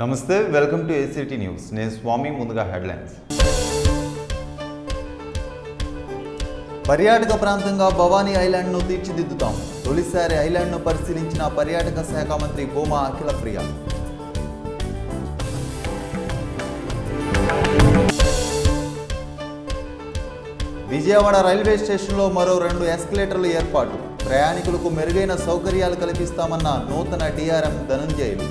నమస్తే welcome to ACT news నేను స్వామి ముందుగా హెడ్లైన్స్ పర్యాటక ప్రాంతంగా భవానీ ఐలాండ్ను తీర్చిదిద్దుతాం తొలిసారి ఐలాండ్ను పరిశీలించిన పర్యాటక శాఖ మంత్రి భూమా అఖిల ప్రియ విజయవాడ రైల్వే స్టేషన్లో మరో రెండు ఎస్కలేటర్లు ఏర్పాటు ప్రయాణికులకు మెరుగైన సౌకర్యాలు కల్పిస్తామన్న నూతన డిఆర్ఎం ధనంజయులు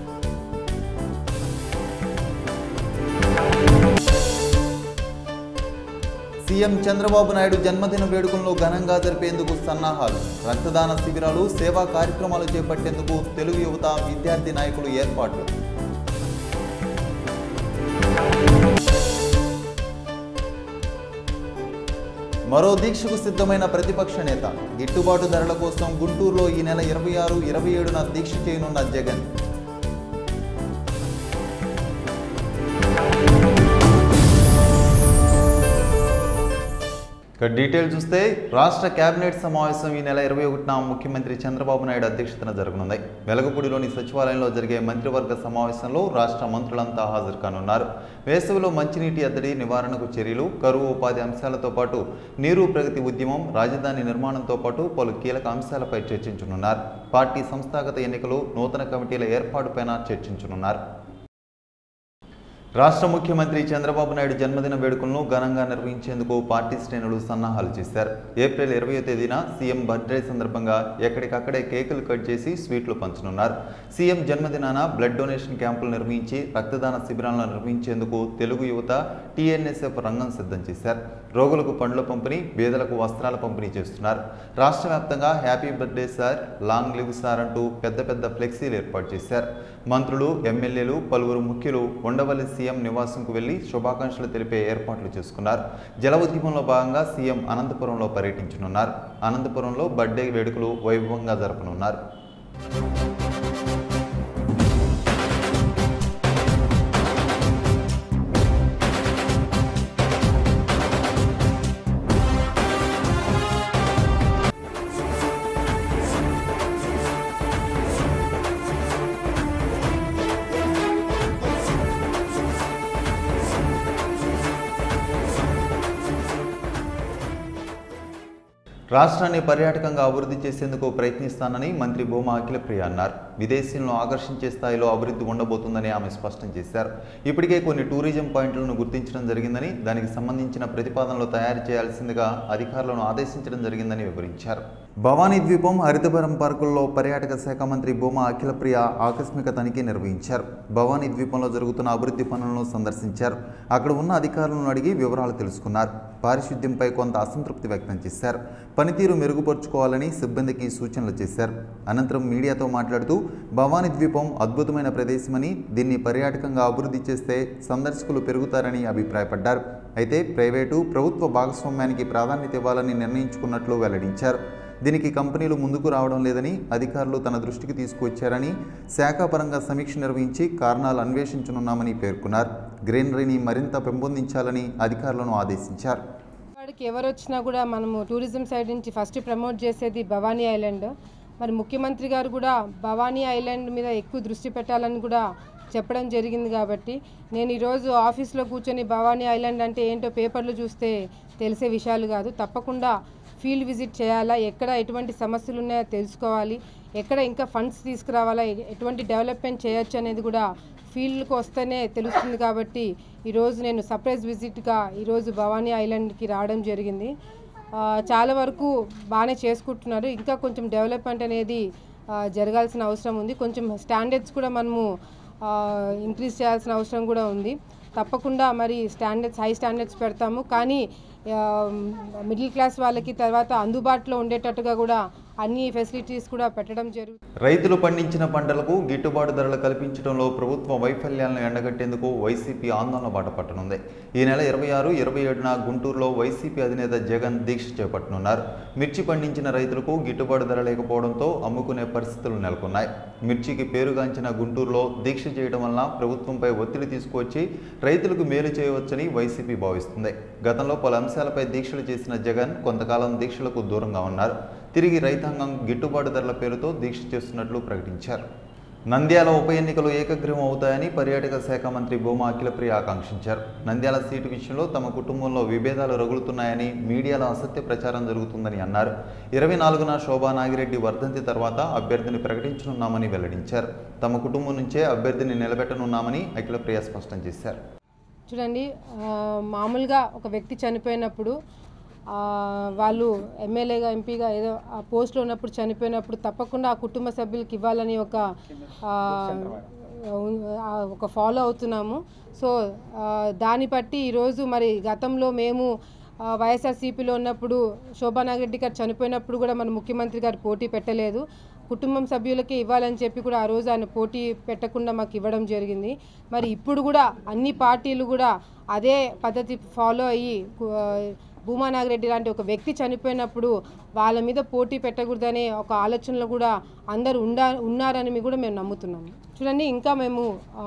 సీఎం చంద్రబాబు నాయుడు జన్మదిన వేడుకలను ఘనంగా జరిపేందుకు సన్నాహాలు రక్తదాన శిబిరాలు సేవా కార్యక్రమాలు చేపట్టేందుకు తెలుగు యువత విద్యార్థి నాయకులు ఏర్పాట్లు మరో దీక్షకు సిద్ధమైన ప్రతిపక్ష నేత గిట్టుబాటు ధరల కోసం గుంటూరులో ఈ నెల ఇరవై ఆరు ఇరవై ఏడున దీక్ష చేయనున్న జగన్ ఇక డీటెయిల్ చూస్తే రాష్ట్ర కేబినెట్ సమావేశం ఈ నెల ఇరవై ఒకటిన ముఖ్యమంత్రి చంద్రబాబు నాయుడు అధ్యక్షతన జరగనుంది వెలగపూడిలోని సచివాలయంలో జరిగే మంత్రివర్గ సమావేశంలో రాష్ట్ర మంత్రులంతా హాజరు కానున్నారు వేసవిలో మంచినీటి ఎద్దడి నివారణకు చర్యలు కరువు ఉపాధి అంశాలతో పాటు నీరు ప్రగతి ఉద్యమం రాజధాని నిర్మాణంతో పాటు పలు కీలక అంశాలపై చర్చించనున్నారు పార్టీ సంస్థాగత ఎన్నికలు నూతన కమిటీల ఏర్పాటుపైన చర్చించనున్నారు రాష్ట్ర ముఖ్యమంత్రి చంద్రబాబు నాయుడు జన్మదిన వేడుకలను ఘనంగా నిర్వహించేందుకు పార్టీ శ్రేణులు సన్నాహాలు చేశారు ఏప్రిల్ ఇరవయో తేదీన సీఎం బర్త్డే సందర్భంగా ఎక్కడికక్కడే కేకులు కట్ చేసి స్వీట్లు పంచనున్నారు సీఎం జన్మదినాన బ్లడ్ డొనేషన్ క్యాంపులు నిర్వహించి రక్తదాన శిబిరాలను నిర్వహించేందుకు తెలుగు యువత టీఎన్ఎస్ఎఫ్ రంగం సిద్ధం చేశారు రోగులకు పండ్ల పంపిణీ పేదలకు వస్త్రాల పంపిణీ చేస్తున్నారు రాష్ట్ర వ్యాప్తంగా happy birthday sir long live sir అంటూ పెద్ద పెద్ద ఫ్లెక్సీలు ఏర్పాటు చేశారు మంత్రులు ఎమ్మెల్యేలు పలువురు ముఖ్యులు ఉండవల్లి సీఎం నివాసంకు వెళ్లి శుభాకాంక్షలు తెలిపే ఏర్పాట్లు చేసుకున్నారు జల ఉద్యమంలో భాగంగా సీఎం అనంతపురంలో పర్యటించనున్నారు అనంతపురంలో బర్త్డే వేడుకలు వైభవంగా జరపనున్నారు రాష్ట్రాన్ని పర్యాటకంగా అభివృద్ధి చేసేందుకు ప్రయత్నిస్తానని మంత్రి భూమా అఖిలప్రియ అన్నారు విదేశీయులను ఆకర్షించే స్థాయిలో అభివృద్ధి ఉండబోతుందని ఆమె స్పష్టం చేశారు ఇప్పటికే కొన్ని టూరిజం పాయింట్లను గుర్తించడం జరిగిందని దానికి సంబంధించిన ప్రతిపాదనలు తయారు చేయాల్సిందిగా అధికారులను ఆదేశించడం జరిగిందని వివరించారు భవానీ ద్వీపం హరితవరం పార్కుల్లో పర్యాటక శాఖ మంత్రి భూమా అఖిలప్రియ ఆకస్మిక తనిఖీ నిర్వహించారు భవానీ ద్వీపంలో జరుగుతున్న అభివృద్ధి పనులను సందర్శించారు అక్కడ ఉన్న అధికారులను అడిగి వివరాలు తెలుసుకున్నారు పారిశుద్ధ్యంపై కొంత అసంతృప్తి వ్యక్తం చేశారు పనితీరు మెరుగుపరుచుకోవాలని సిబ్బందికి సూచనలు చేశారు అనంతరం మీడియాతో మాట్లాడుతూ భవానీ ద్వీపం అద్భుతమైన ప్రదేశమని దీన్ని పర్యాటకంగా అభివృద్ధి చేస్తే సందర్శకులు పెరుగుతారని అభిప్రాయపడ్డారు అయితే ప్రైవేటు ప్రభుత్వ భాగస్వామ్యానికి ప్రాధాన్యత ఇవ్వాలని నిర్ణయించుకున్నట్లు వెల్లడించారు దీనికి కంపెనీలు ముందుకు రావడం లేదని అధికారులు తన దృష్టికి తీసుకువచ్చారని శాఖాపరంగా సమీక్ష నిర్వహించి కారణాలు అన్వేషించనున్నామని పేర్కొన్నారు గ్రీనరీని మరింత పెంపొందించాలని అధికారులను ఆదేశించారు వాడికి ఎవరు వచ్చినా కూడా మనము టూరిజం సైడ్ నుంచి ఫస్ట్ ప్రమోట్ చేసేది భవానీ ఐలాండ్ మరి ముఖ్యమంత్రి గారు కూడా భవానీ ఐలాండ్ మీద ఎక్కువ దృష్టి పెట్టాలని కూడా చెప్పడం జరిగింది కాబట్టి నేను ఈరోజు ఆఫీస్లో కూర్చొని భవానీ ఐలాండ్ అంటే ఏంటో పేపర్లు చూస్తే తెలిసే విషయాలు కాదు తప్పకుండా ఫీల్డ్ విజిట్ చేయాలా ఎక్కడ ఎటువంటి సమస్యలు ఉన్నాయో తెలుసుకోవాలి ఎక్కడ ఇంకా ఫండ్స్ తీసుకురావాలా ఎ- ఎటువంటి డెవలప్మెంట్ చేయొచ్చు అనేది కూడా ఫీల్డ్కి వస్తేనే తెలుస్తుంది కాబట్టి ఈరోజు నేను సర్ప్రైజ్ విజిట్గా ఈరోజు భవానీ ఐలాండ్కి రావడం జరిగింది ఆ, చాలా వరకు బాగానే చేసుకుంటున్నారు ఇంకా కొంచెం డెవలప్మెంట్ అనేది ఆ, జరగాల్సిన అవసరం ఉంది కొంచెం స్టాండర్డ్స్ కూడా మనము ఇంక్రీజ్ చేయాల్సిన అవసరం కూడా ఉంది తప్పకుండా మరి స్టాండర్డ్స్ హై స్టాండర్డ్స్ పెడతాము కానీ మిడిల్ క్లాస్ వాళ్ళకి తర్వాత అందుబాటులో ఉండేటట్టుగా కూడా అన్ని ఫెసిలిటీస్ కూడా పెట్టడం జరుగుతుంది రైతులు పండించిన పంటలకు గిట్టుబాటు ధరలు కల్పించడంలో ప్రభుత్వ వైఫల్యాలను ఎండగట్టేందుకు వైసీపీ ఆందోళన బాట పట్టనుంది ఈ నెల ఇరవై ఆరు ఇరవై ఏడున గుంటూరులో వైసీపీ అధినేత జగన్ దీక్ష చేపట్టనున్నారు మిర్చి పండించిన రైతులకు గిట్టుబాటు ధర లేకపోవడంతో అమ్ముకునే పరిస్థితులు నెలకొన్నాయి మిర్చికి పేరుగాంచిన గుంటూరులో దీక్ష చేయడం వలన ప్రభుత్వంపై ఒత్తిడి తీసుకువచ్చి రైతులకు మేలు చేయవచ్చని వైసీపీ భావిస్తుంది గతంలో పలు అంశాలపై దీక్షలు చేసిన జగన్ కొంతకాలం దీక్షలకు దూరంగా ఉన్నారు తిరిగి రైతాంగం గిట్టుబాటు ధరల పేరుతో దీక్ష చేస్తున్నట్లు ప్రకటించారు నంద్యాల ఉప ఎన్నికలు ఏకగ్రీవం అవుతాయని పర్యాటక శాఖ మంత్రి భూమా అఖిలప్రియ ఆకాంక్షించారు నంద్యాల సీటు విషయంలో తమ కుటుంబంలో విభేదాలు రగులుతున్నాయని మీడియాలో అసత్య ప్రచారం జరుగుతుందని అన్నారు ఇరవై నాలుగున శోభా నాగిరెడ్డి వర్ధంతి తర్వాత అభ్యర్థిని ప్రకటించనున్నామని వెల్లడించారు తమ కుటుంబం నుంచే అభ్యర్థిని నిలబెట్టనున్నామని అఖిలప్రియ స్పష్టం చేశారు చూడండి ఆ, మామూలుగా ఒక వ్యక్తి చనిపోయినప్పుడు ఆ, వాళ్ళు ఎమ్మెల్యేగా ఎంపీగా ఏదో ఆ పోస్ట్లో ఉన్నప్పుడు చనిపోయినప్పుడు తప్పకుండా ఆ కుటుంబ సభ్యులకి ఇవ్వాలని ఒక ఆ, ఆ, ఒక ఫాలో అవుతున్నాము సో ఆ, దాన్ని బట్టి ఈరోజు మరి గతంలో మేము ఆ, వైఎస్ఆర్సీపీలో ఉన్నప్పుడు శోభానాగరెడ్డి గారు చనిపోయినప్పుడు కూడా మన ముఖ్యమంత్రి గారు పోటీ పెట్టలేదు కుటుంబం సభ్యులకి ఇవ్వాలని చెప్పి కూడా ఆ రోజు ఆయన పోటీ పెట్టకుండా మాకు ఇవ్వడం జరిగింది మరి ఇప్పుడు కూడా అన్ని పార్టీలు కూడా అదే పద్ధతి ఫాలో అయ్యి కు- ఆ, భూమా నాగిరెడ్డి లాంటి ఒక వ్యక్తి చనిపోయినప్పుడు వాళ్ళ మీద పోటీ పెట్టకూడదనే ఒక ఆలోచనలో కూడా అందరూ ఉండా ఉన్నారని కూడా మేము నమ్ముతున్నాము చూడండి ఇంకా మేము ఆ,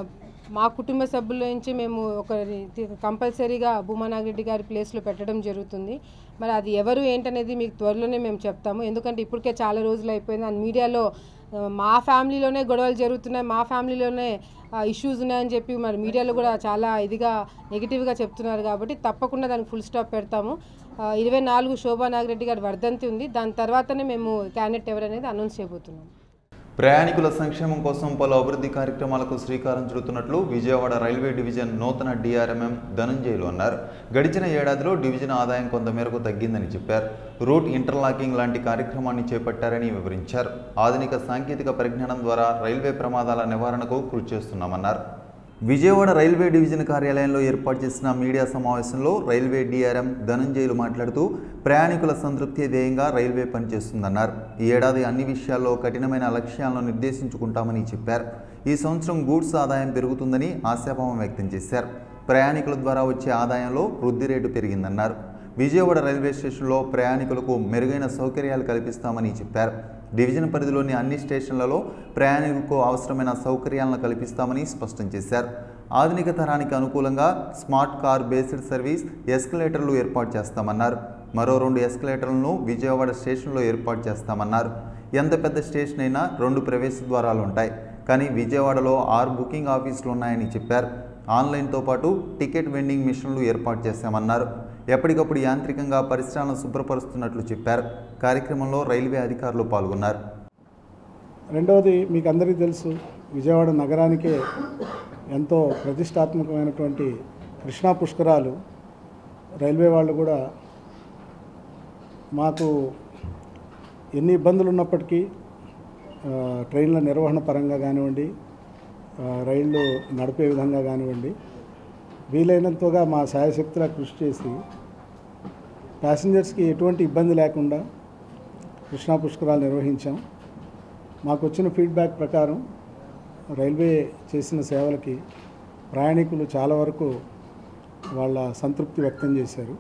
మా కుటుంబ సభ్యుల నుంచి మేము ఒక కంపల్సరీగా భూమా నాగిరెడ్డి గారి ప్లేస్లో పెట్టడం జరుగుతుంది మరి అది ఎవరు ఏంటనేది మీకు త్వరలోనే మేము చెప్తాము ఎందుకంటే ఇప్పటికే చాలా రోజులు అయిపోయింది అండ్ మీడియాలో ఆ, మా ఫ్యామిలీలోనే గొడవలు జరుగుతున్నాయి మా ఫ్యామిలీలోనే ఇష్యూస్ ఉన్నాయని చెప్పి మరి మీడియాలో కూడా చాలా ఇదిగా నెగిటివ్గా చెప్తున్నారు కాబట్టి తప్పకుండా దానికి ఫుల్ స్టాప్ పెడతాము ఆ, ఇరవై నాలుగు శోభా నాగిరెడ్డి గారి వర్ధంతి ఉంది దాని తర్వాతనే మేము క్యాండిడేట్ ఎవరనేది అనౌన్స్ చేయబోతున్నాం ప్రయాణికుల సంక్షేమం కోసం పలు అభివృద్ధి కార్యక్రమాలకు శ్రీకారం చుడుతున్నట్లు విజయవాడ రైల్వే డివిజన్ నూతన డిఆర్ఎంఎం ధనంజయులు అన్నారు గడిచిన ఏడాదిలో డివిజన్ ఆదాయం కొంతమేరకు తగ్గిందని చెప్పారు రూట్ ఇంటర్లాకింగ్ లాంటి కార్యక్రమాన్ని చేపట్టారని వివరించారు ఆధునిక సాంకేతిక పరిజ్ఞానం ద్వారా రైల్వే ప్రమాదాల నివారణకు కృషి చేస్తున్నామన్నారు విజయవాడ రైల్వే డివిజన్ కార్యాలయంలో ఏర్పాటు చేసిన మీడియా సమావేశంలో రైల్వే డిఆర్ఎం ధనంజయులు మాట్లాడుతూ ప్రయాణికుల సంతృప్తి ధ్యేయంగా రైల్వే పనిచేస్తుందన్నారు ఈ ఏడాది అన్ని విషయాల్లో కఠినమైన లక్ష్యాలను నిర్దేశించుకుంటామని చెప్పారు ఈ సంవత్సరం గూడ్స్ ఆదాయం పెరుగుతుందని ఆశాభావం వ్యక్తం చేశారు ప్రయాణికుల ద్వారా వచ్చే ఆదాయంలో వృద్ధి రేటు పెరిగిందన్నారు విజయవాడ రైల్వే స్టేషన్లో ప్రయాణికులకు మెరుగైన సౌకర్యాలు కల్పిస్తామని చెప్పారు డివిజన్ పరిధిలోని అన్ని స్టేషన్లలో ప్రయాణికులకు అవసరమైన సౌకర్యాలను కల్పిస్తామని స్పష్టం చేశారు ఆధునిక తరానికి అనుకూలంగా స్మార్ట్ కార్ బేస్డ్ సర్వీస్ ఎస్కలేటర్లు ఏర్పాటు చేస్తామన్నారు మరో రెండు ఎస్కలేటర్లను విజయవాడ స్టేషన్లో ఏర్పాటు చేస్తామన్నారు ఎంత పెద్ద స్టేషన్ అయినా రెండు ప్రవేశ ద్వారాలు ఉంటాయి కానీ విజయవాడలో ఆరు బుకింగ్ ఆఫీసులు ఉన్నాయని చెప్పారు ఆన్లైన్తో పాటు టికెట్ వెండింగ్ మిషన్లు ఏర్పాటు చేశామన్నారు ఎప్పటికప్పుడు యాంత్రికంగా పరిసరాలను శుభ్రపరుస్తున్నట్లు చెప్పారు కార్యక్రమంలో రైల్వే అధికారులు పాల్గొన్నారు రెండవది మీకు అందరికీ తెలుసు విజయవాడ నగరానికే ఎంతో ప్రతిష్టాత్మకమైనటువంటి కృష్ణా పుష్కరాలు రైల్వే వాళ్ళు కూడా మాకు ఎన్ని ఇబ్బందులు ఉన్నప్పటికీ ఆ, ట్రైన్ల నిర్వహణ పరంగా కానివ్వండి ఆ, రైళ్ళు నడిపే విధంగా కానివ్వండి వీలైనంతగా మా శాయశక్తిలా కృషి చేసి ప్యాసింజర్స్కి ఎటువంటి ఇబ్బంది లేకుండా కృష్ణా పుష్కరాలు నిర్వహించాం మాకు వచ్చిన ఫీడ్బ్యాక్ ప్రకారం రైల్వే చేసిన సేవలకి ప్రయాణికులు చాలా వరకు వాళ్ళ సంతృప్తి వ్యక్తం చేశారు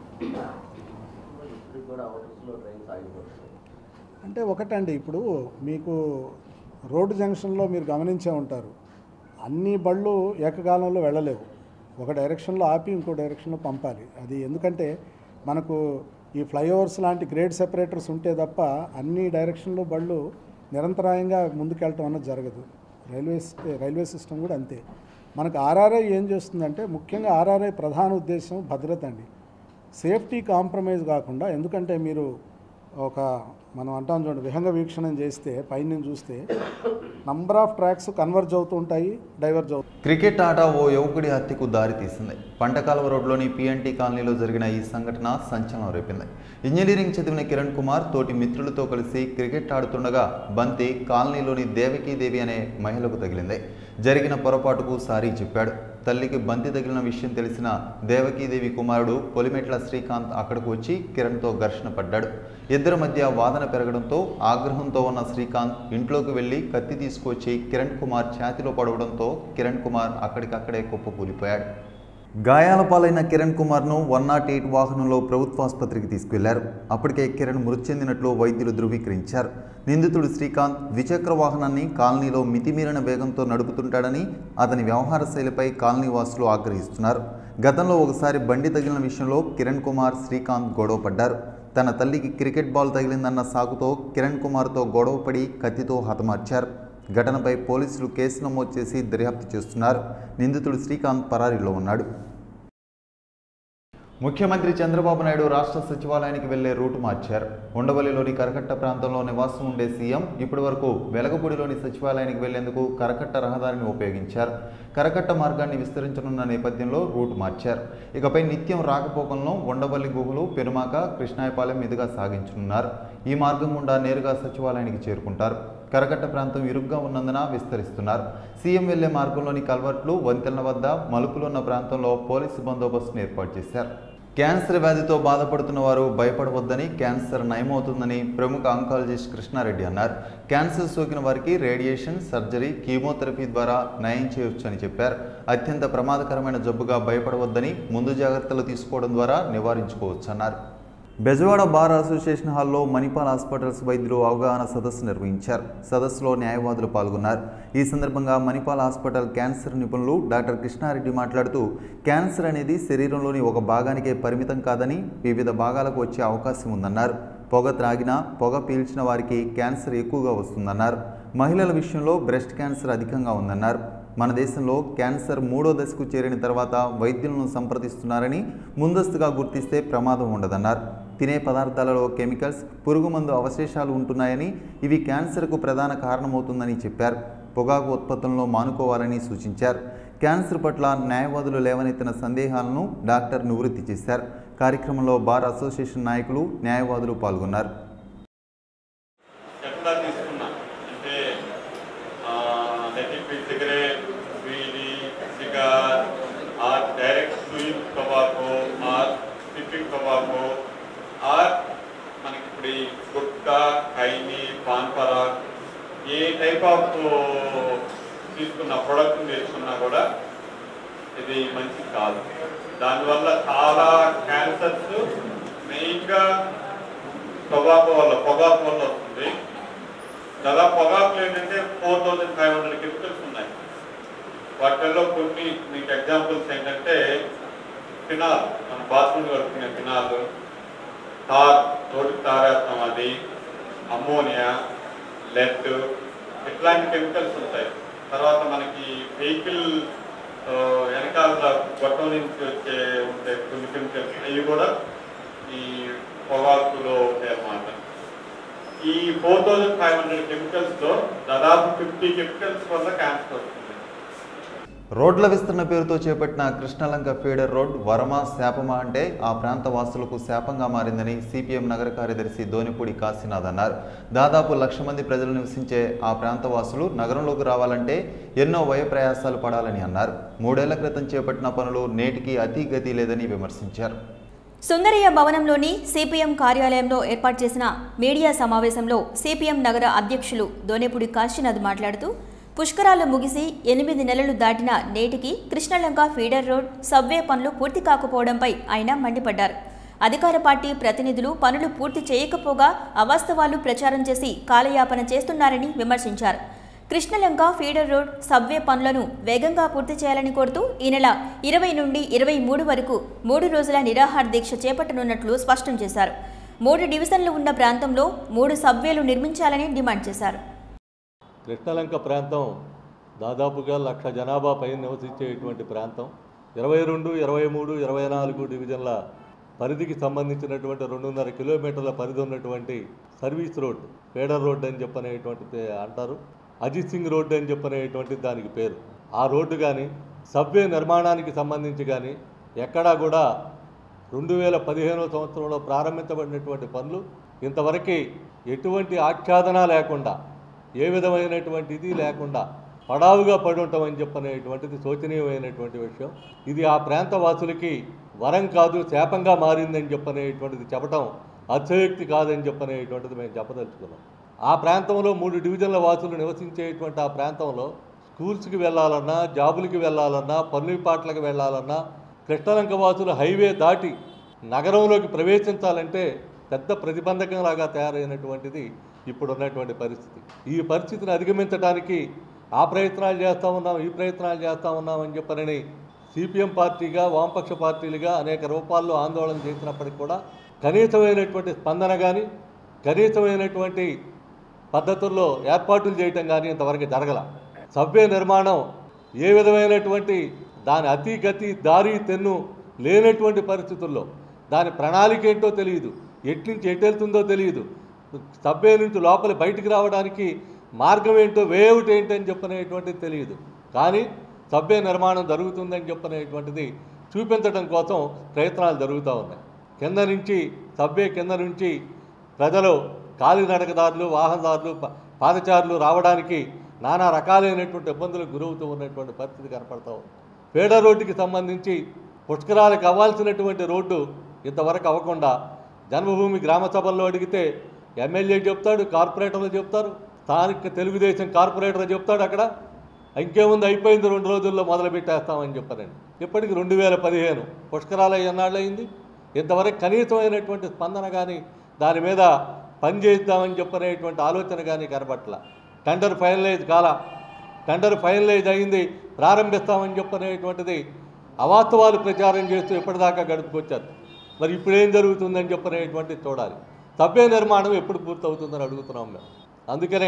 అంటే ఒకటండి ఇప్పుడు మీకు రోడ్డు జంక్షన్లో మీరు గమనించే ఉంటారు అన్ని బళ్ళు ఏకకాలంలో వెళ్ళలేవు ఒక డైరెక్షన్లో ఆపి ఇంకో డైరెక్షన్లో పంపాలి అది ఎందుకంటే మనకు ఈ ఫ్లైఓవర్స్ లాంటి గ్రేడ్ సెపరేటర్స్ ఉంటే తప్ప అన్ని డైరెక్షన్లో బళ్ళు నిరంతరాయంగా ముందుకెళ్ళటం అన్నది జరగదు రైల్వే సిస్ట- రైల్వే సిస్టమ్ కూడా అంతే మనకు ఆర్ఆర్ఐ ఏం చేస్తుందంటే ముఖ్యంగా ఆర్ఆర్ఐ ప్రధాన ఉద్దేశం భద్రత అండి సేఫ్టీ కాంప్రమైజ్ కాకుండా ఎందుకంటే మీరు ఒక మనం అంటాం చూడండి విహంగ వీక్షణం చేస్తే పైన చూస్తే నంబర్ ఆఫ్ ట్రాక్స్ కన్వర్జ్ అవుతూ ఉంటాయి డైవర్జ్ అవుతాయి క్రికెట్ ఆట ఓ యువకుడి హత్యకు దారితీసింది పంటకాలువ రోడ్లోని పిఎన్టీ కాలనీలో జరిగిన ఈ సంఘటన సంచలనం రేపింది ఇంజనీరింగ్ చదివిన కిరణ్ కుమార్ తోటి మిత్రులతో కలిసి క్రికెట్ ఆడుతుండగా బంతి కాలనీలోని దేవకీదేవి అనే మహిళకు తగిలింది జరిగిన పొరపాటుకు సారీ చెప్పాడు తల్లికి బంతి తగిలిన విషయం తెలిసిన దేవకీదేవి కుమారుడు పొలిమెట్ల శ్రీకాంత్ అక్కడికి వచ్చి కిరణ్తో ఘర్షణ పడ్డాడు ఇద్దరి మధ్య వాదన పెరగడంతో ఆగ్రహంతో ఉన్న శ్రీకాంత్ ఇంట్లోకి వెళ్లి కత్తి తీసుకొచ్చి కిరణ్ కుమార్ ఛాతిలో పడవడంతో కిరణ్ కుమార్ అక్కడికక్కడే కుప్పకూలిపోయాడు గాయాల పాలైన కిరణ్ కుమార్ను వన్ నాట్ ఎయిట్ వాహనంలో ప్రభుత్వాసుపత్రికి తీసుకెళ్లారు అప్పటికే కిరణ్ మృతి చెందినట్లు వైద్యులు ధృవీకరించారు నిందితుడు శ్రీకాంత్ ద్విచక్ర వాహనాన్ని కాలనీలో మితిమీరిన వేగంతో నడుపుతుంటాడని అతని వ్యవహార శైలిపై కాలనీ వాసులు ఆగ్రహిస్తున్నారు గతంలో ఒకసారి బండి తగిలిన విషయంలో కిరణ్ కుమార్ శ్రీకాంత్ గొడవ పడ్డారు తన తల్లికి క్రికెట్ బాల్ తగిలిందన్న సాకుతో కిరణ్ కుమార్తో గొడవపడి కత్తితో హతమార్చారు ఘటనపై పోలీసులు కేసు నమోదు చేసి దర్యాప్తు చేస్తున్నారు నిందితుడు శ్రీకాంత్ పరారీలో ఉన్నాడు ముఖ్యమంత్రి చంద్రబాబు నాయుడు రాష్ట్ర సచివాలయానికి వెళ్లే రూటు మార్చారు ఉండవల్లిలోని కరకట్ట ప్రాంతంలో నివాసం ఉండే సీఎం ఇప్పటి వరకు వెలగపూడిలోని సచివాలయానికి వెళ్లేందుకు కరకట్ట రహదారిని ఉపయోగించారు కరకట్ట మార్గాన్ని విస్తరించనున్న నేపథ్యంలో రూటు మార్చారు ఇకపై నిత్యం రాకపోకలను ఉండవల్లి గుహలు పెనుమాక కృష్ణాయపాలెం మీదుగా సాగించనున్నారు ఈ మార్గం గుండా నేరుగా సచివాలయానికి చేరుకుంటారు కరకట్ట ప్రాంతం ఇరుగ్గా ఉన్నందున విస్తరిస్తున్నారు సీఎం వెళ్లే మార్గంలోని కల్వర్ట్లు వంతెనల వద్ద మలుపులు ఉన్న ప్రాంతంలో పోలీసు బందోబస్తును ఏర్పాటు చేశారు క్యాన్సర్ వ్యాధితో బాధపడుతున్న వారు భయపడవద్దని క్యాన్సర్ నయమవుతుందని ప్రముఖ ఆంకాలజిస్ట్ కృష్ణారెడ్డి అన్నారు క్యాన్సర్ సోకిన వారికి రేడియేషన్ సర్జరీ కీమోథెరపీ ద్వారా నయం చేయవచ్చని చెప్పారు అత్యంత ప్రమాదకరమైన జబ్బుగా భయపడవద్దని ముందు జాగ్రత్తలు తీసుకోవడం ద్వారా నివారించుకోవచ్చన్నారు బెజవాడ బార్ అసోసియేషన్ హాల్లో మణిపాల్ హాస్పిటల్స్ వైద్యులు అవగాహన సదస్సు నిర్వహించారు సదస్సులో న్యాయవాదులు పాల్గొన్నారు ఈ సందర్భంగా మణిపాల్ హాస్పిటల్ క్యాన్సర్ నిపుణులు డాక్టర్ కృష్ణారెడ్డి మాట్లాడుతూ క్యాన్సర్ అనేది శరీరంలోని ఒక భాగానికే పరిమితం కాదని వివిధ భాగాలకు వచ్చే అవకాశం ఉందన్నారు పొగ త్రాగినా పొగ పీల్చిన వారికి క్యాన్సర్ ఎక్కువగా వస్తుందన్నారు మహిళల విషయంలో బ్రెస్ట్ క్యాన్సర్ అధికంగా ఉందన్నారు మన దేశంలో క్యాన్సర్ మూడో దశకు చేరిన తర్వాత వైద్యులను సంప్రదిస్తున్నారని ముందస్తుగా గుర్తిస్తే ప్రమాదం ఉండదన్నారు తినే పదార్థాలలో కెమికల్స్ పురుగుమందు అవశేషాలు ఉంటున్నాయని ఇవి క్యాన్సర్కు ప్రధాన కారణమవుతుందని చెప్పారు పొగాకు ఉత్పత్తులను మానుకోవాలని సూచించారు క్యాన్సర్ పట్ల న్యాయవాదులు లేవనెత్తిన సందేహాలను డాక్టర్ నివృత్తి చేశారు కార్యక్రమంలో బార్ అసోసియేషన్ నాయకులు న్యాయవాదులు పాల్గొన్నారు ఎట్లా తీసుకున్నా అంటే నెటిపి cigarette beedi cigar or direct sweep tobacco or stripping tobacco or మనకి ఇప్పుడు ఈ gutka khaini Pan Parag a type of తీసుకున్న ప్రోడక్ట్ తీసుకున్నా కూడా ఇది మంచిది కాదు దానివల్ల చాలా క్యాన్సర్స్ మెయిన్గా పొగాకు వల్ల పొగాకు వల్ల వస్తుంది దాదాపు పొగాకులు ఏంటంటే four thousand five hundred chemicals ఉన్నాయి వాటిల్లో కొన్ని మీకు ఎగ్జాంపుల్స్ ఏంటంటే ఫినాల్ మన బాత్రూమ్ కడుక్కునే ఫినాల్ తార్ రోడ్డు తారేస్తాం అది అమ్మోనియా లెడ్ ఇట్లాంటి కెమికల్స్ ఉంటాయి తర్వాత మనకి వెహికల్ వెనకాల గొట్టం నుంచి వచ్చే ఉంటే కొన్ని కెమికల్స్ అవి కూడా ఈ పొగాకులో ఉంటాయి అన్నమాట ఈ ఫోర్ థౌజండ్ ఫైవ్ హండ్రెడ్ కెమికల్స్లో దాదాపు ఫిఫ్టీ కెమికల్స్ వల్ల క్యాన్సర్ వస్తుంది రోడ్ల విస్తరణ పేరుతో చేపట్టిన కృష్ణలంక ఫీడర్ రోడ్ వరమ శాపమా అంటే ఆ ప్రాంత వాసులకు శాపంగా మారిందని సిపిఎం నగర కార్యదర్శి దోనిపూడి కాశీనాథ్ అన్నారు దాదాపు లక్ష మంది ప్రజలు నివసించే ఆ ప్రాంత వాసులు నగరంలోకి రావాలంటే ఎన్నో వయ ప్రయాసాలు పడాలని అన్నారు మూడేళ్ల క్రితం చేపట్టిన పనులు నేటికి అతి గతి లేదని విమర్శించారు సుందరయ్య భవనంలోని సిపిఎం కార్యాలయంలో ఏర్పాటు చేసిన మీడియా సమావేశంలో సిపిఎం నగర అధ్యక్షులు దోనేపుడి కాశీనాథ్ మాట్లాడుతూ పుష్కరాలు ముగిసి ఎనిమిది నెలలు దాటిన నేటికి కృష్ణలంక ఫీడర్ రోడ్ సబ్వే పనులు పూర్తి కాకపోవడంపై ఆయన మండిపడ్డారు అధికార పార్టీ ప్రతినిధులు పనులు పూర్తి చేయకపోగా అవాస్తవాలు ప్రచారం చేసి కాలయాపన చేస్తున్నారని విమర్శించారు కృష్ణలంక ఫీడర్ రోడ్ సబ్వే పనులను వేగంగా పూర్తి చేయాలని కోరుతూ ఈ నెల ఇరవై నుండి ఇరవై మూడు వరకు మూడు రోజుల నిరాహార దీక్ష చేపట్టనున్నట్లు స్పష్టం చేశారు మూడు డివిజన్లు ఉన్న ప్రాంతంలో మూడు సబ్వేలు నిర్మించాలని డిమాండ్ చేశారు కృష్ణలంక ప్రాంతం దాదాపుగా లక్ష జనాభా పైన నివసించేటువంటి ప్రాంతం ఇరవై రెండు ఇరవై మూడు ఇరవై నాలుగు డివిజన్ల పరిధికి సంబంధించినటువంటి రెండున్నర కిలోమీటర్ల పరిధి ఉన్నటువంటి సర్వీస్ రోడ్ పేడర్ రోడ్ అని చెప్పనేటువంటిది అంటారు అజిత్ సింగ్ రోడ్ అని చెప్పనేటువంటి దానికి పేరు ఆ రోడ్డు కానీ సబ్వే నిర్మాణానికి సంబంధించి కానీ ఎక్కడా కూడా రెండు వేల పదిహేనవ సంవత్సరంలో ప్రారంభించబడినటువంటి పనులు ఇంతవరకు ఎటువంటి ఆచ్ఛాదన లేకుండా ఏ విధమైనటువంటి ఇది లేకుండా పడావుగా పడి ఉంటామని చెప్పనేటువంటిది శోచనీయమైనటువంటి విషయం ఇది ఆ ప్రాంత వాసులకి వరం కాదు శాపంగా మారిందని చెప్పనేటువంటిది చెప్పటం అత్యయుక్తి కాదని చెప్పనేటువంటిది మేము చెప్పదలుచుకున్నాం ఆ ప్రాంతంలో మూడు డివిజన్ల వాసులు నివసించేటువంటి ఆ ప్రాంతంలో స్కూల్స్కి వెళ్ళాలన్నా జాబులకి వెళ్ళాలన్నా పన్ను పాటలకు వెళ్ళాలన్నా కృష్ణలంక వాసులు హైవే దాటి నగరంలోకి ప్రవేశించాలంటే పెద్ద ప్రతిబంధకంలాగా తయారైనటువంటిది ఇప్పుడు ఉన్నటువంటి పరిస్థితి ఈ పరిస్థితిని అధిగమించడానికి ఆ ప్రయత్నాలు చేస్తూ ఉన్నాం ఈ ప్రయత్నాలు చేస్తూ ఉన్నాం అని చెప్పనని సిపిఎం పార్టీగా వామపక్ష పార్టీలుగా అనేక రూపాల్లో ఆందోళన చేసినప్పటికీ కూడా కనీసమైనటువంటి స్పందన కానీ కనీసమైనటువంటి పద్ధతుల్లో ఏర్పాట్లు చేయటం కానీ ఇంతవరకు జరగల సభ్య నిర్మాణం ఏ విధమైనటువంటి దాని అతి గతి దారి తెన్ను లేనటువంటి పరిస్థితుల్లో దాని ప్రణాళిక ఏంటో తెలియదు ఎట్నుంచి ఎటు వెళ్తుందో తెలియదు సభ్య నుంచి లోపల బయటికి రావడానికి మార్గం ఏంటో వేవుట్ ఏంటి అని చెప్పనేటువంటిది తెలియదు కానీ సభ్య నిర్మాణం జరుగుతుందని చెప్పనేటువంటిది చూపించడం కోసం ప్రయత్నాలు జరుగుతూ ఉన్నాయి కింద నుంచి సభ్య కింద నుంచి ప్రజలు కాలినడకదారులు వాహనదారులు ప- పాదచారులు రావడానికి నానా రకాలైనటువంటి ఇబ్బందులకు గురవుతూ ఉన్నటువంటి పరిస్థితి కనపడతా ఉంది పేడ రోడ్డుకి సంబంధించి పుష్కరాలకు అవ్వాల్సినటువంటి రోడ్డు ఇంతవరకు అవ్వకుండా జన్మభూమి గ్రామ సభల్లో అడిగితే ఎమ్మెల్యే చెప్తాడు కార్పొరేటర్లు చెప్తారు స్థానిక తెలుగుదేశం కార్పొరేటర్ చెప్తాడు అక్కడ ఇంకేముంది అయిపోయింది రెండు రోజుల్లో మొదలు పెట్టేస్తామని చెప్పారండి ఇప్పటికి రెండు వేల పదిహేను పుష్కరాలు ఎన్నాళ్ళు అయింది ఇంతవరకు కనీసమైనటువంటి స్పందన కానీ దాని మీద పని చేద్దామని చెప్పనేటువంటి ఆలోచన కానీ కనబట్ల టెండర్ ఫైనలైజ్ కాల టెండర్ ఫైనలైజ్ అయింది ప్రారంభిస్తామని చెప్పనేటువంటిది అవాస్తవాలు ప్రచారం చేస్తూ ఇప్పటిదాకా గడుపుకొచ్చారు మరి ఇప్పుడు ఏం జరుగుతుందని చెప్పనేటువంటిది చూడాలి సభ్య నిర్మాణం ఎప్పుడు పూర్తవుతుందని అడుగుతున్నాం మేము అందుకనే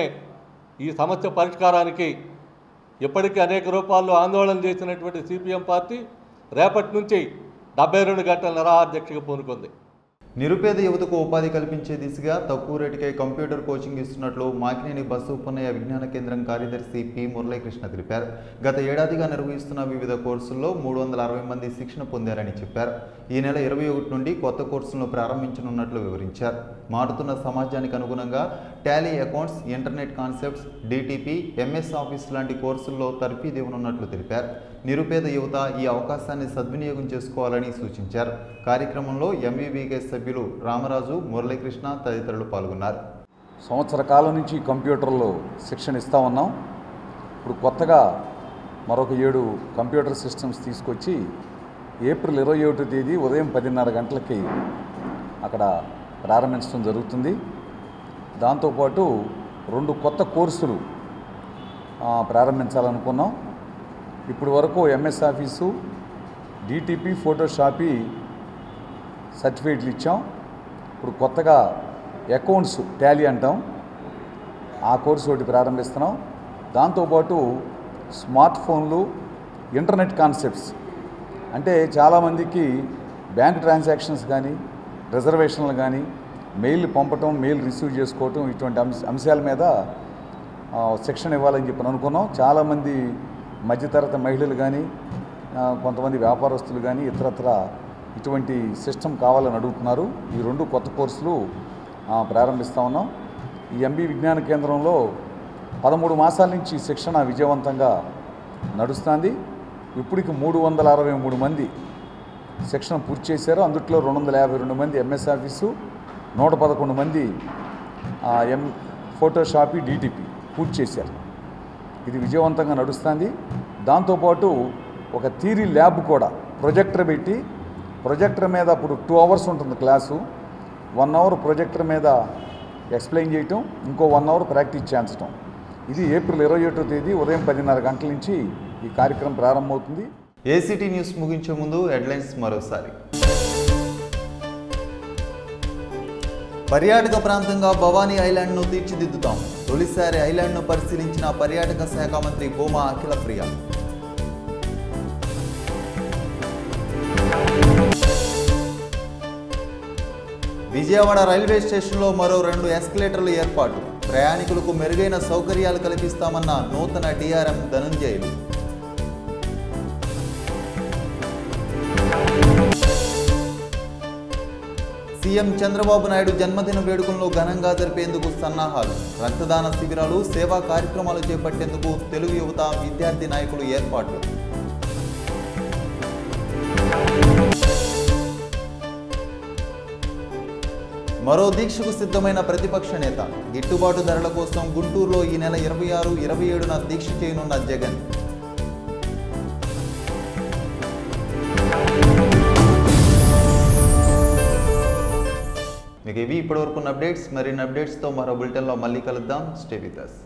ఈ సమస్య పరిష్కారానికి ఇప్పటికీ అనేక రూపాల్లో ఆందోళన చేసినటువంటి సిపిఎం పార్టీ రేపటి నుంచి డెబ్బై రెండు గంటల నిరాహార్దీక్షకు పూనుకుంది నిరుపేద యువతకు ఉపాధి కల్పించే దిశగా తక్కువ రేటుకే కంప్యూటర్ కోచింగ్ ఇస్తున్నట్లు మాకినేని బస్సు ఉపనయ విజ్ఞాన కేంద్రం కార్యదర్శి పి మురళీకృష్ణ తెలిపారు గత ఏడాదిగా నిర్వహిస్తున్న వివిధ కోర్సుల్లో మూడు వందల అరవై మంది శిక్షణ పొందారని చెప్పారు ఈ నెల ఇరవై ఒకటి నుండి కొత్త కోర్సులను ప్రారంభించనున్నట్లు వివరించారు మారుతున్న సమాజానికి అనుగుణంగా Tally accounts internet concepts DTP MS Office లాంటి కోర్సుల్లో తర్ఫీదు ఇవ్వనున్నట్లు తెలిపారు నిరుపేద యువత ఈ అవకాశాన్ని సద్వినియోగం చేసుకోవాలని సూచించారు కార్యక్రమంలో ఎంవీబీకే సభ్యులు రామరాజు మురళీకృష్ణ తదితరులు పాల్గొన్నారు సంవత్సర కాలం నుంచి కంప్యూటర్లో శిక్షణ ఇస్తూ ఉన్నాం ఇప్పుడు కొత్తగా మరొక ఏడు కంప్యూటర్ సిస్టమ్స్ తీసుకొచ్చి ఏప్రిల్ ఇరవై ఒకటో తేదీ ఉదయం పదిన్నర గంటలకి అక్కడ ప్రారంభించడం జరుగుతుంది దాంతోపాటు రెండు కొత్త కోర్సులు ఆ, ప్రారంభించాలనుకున్నాం ఇప్పుడు వరకు ఎంఎస్ ఆఫీసు డిటిపి ఫోటోషాపీ సర్టిఫికేట్లు ఇచ్చాం ఇప్పుడు కొత్తగా అకౌంట్స్ టాలీ అంటాం ఆ కోర్సు ఒకటి ప్రారంభిస్తున్నాం దాంతోపాటు స్మార్ట్ ఫోన్లు ఇంటర్నెట్ కాన్సెప్ట్స్ అంటే చాలామందికి బ్యాంక్ ట్రాన్సాక్షన్స్ కానీ రిజర్వేషన్లు కానీ మెయిల్ పంపటం మెయిల్ రిసీవ్ చేసుకోవటం ఇటువంటి అంశ అంశాల మీద ఆ, శిక్షణ ఇవ్వాలని చెప్పి అనుకున్నాం చాలామంది మధ్యతరగతి మహిళలు కానీ ఆ, కొంతమంది వ్యాపారస్తులు కానీ ఇతరత్ర ఇటువంటి సిస్టమ్ కావాలని అడుగుతున్నారు ఈ రెండు కొత్త కోర్సులు ఆ, ప్రారంభిస్తూ ఉన్నాం ఈ ఎంబీ విజ్ఞాన కేంద్రంలో పదమూడు మాసాల నుంచి శిక్షణ విజయవంతంగా నడుస్తుంది ఇప్పటికి మూడు వందల అరవై మూడు మంది శిక్షణ పూర్తి చేశారు అందుట్లో రెండు వందల యాభై రెండు మంది ఎంఎస్ ఆఫీసు నూట పదకొండు మంది ఆ, ఎం ఫోటోషాపీ డిటిపి పూర్తి చేశారు ఇది విజయవంతంగా నడుస్తుంది దాంతోపాటు ఒక థీరీ ల్యాబ్ కూడా ప్రొజెక్టర్ పెట్టి ప్రొజెక్టర్ మీద అప్పుడు టూ అవర్స్ ఉంటుంది క్లాసు వన్ అవర్ ప్రొజెక్టర్ మీద ఎక్స్ప్లెయిన్ చేయటం ఇంకో వన్ అవర్ ప్రాక్టీస్ చేయించడం ఇది ఏప్రిల్ ఇరవై ఒకటో తేదీ ఉదయం పదిన్నర గంటల నుంచి ఈ కార్యక్రమం ప్రారంభమవుతుంది ఏసీటీ న్యూస్ ముగించే ముందు హెడ్లైన్స్ మరోసారి పర్యాటక ప్రాంతంగా భవానీ ఐలాండ్ను తీర్చిదిద్దుతాం తొలిసారి ఐలాండ్ను పరిశీలించిన పర్యాటక శాఖ మంత్రి భూమా అఖిల ప్రియ విజయవాడ రైల్వే స్టేషన్లో మరో రెండు ఎస్కలేటర్లు ఏర్పాటు ప్రయాణికులకు మెరుగైన సౌకర్యాలు కల్పిస్తామన్న నూతన డిఆర్ఎం ధనుంజయులు సీఎం చంద్రబాబు నాయుడు జన్మదిన వేడుకలను ఘనంగా జరిపేందుకు సన్నాహాలు రక్తదాన శిబిరాలు సేవా కార్యక్రమాలు చేపట్టేందుకు తెలుగు యువత విద్యార్థి నాయకులు ఏర్పాట్లు మరో దీక్షకు సిద్ధమైన ప్రతిపక్ష నేత గిట్టుబాటు ధరల కోసం గుంటూరులో ఈ నెల ఇరవై ఆరు ఇరవై ఏడున దీక్ష చేయనున్న జగన్ మీకు ఇవి ఇప్పటివరకు ఉన్న అప్డేట్స్ మరిన్ని అప్డేట్స్తో మరో బులెటిన్లో మళ్ళీ కలుద్దాం స్టే విత్ us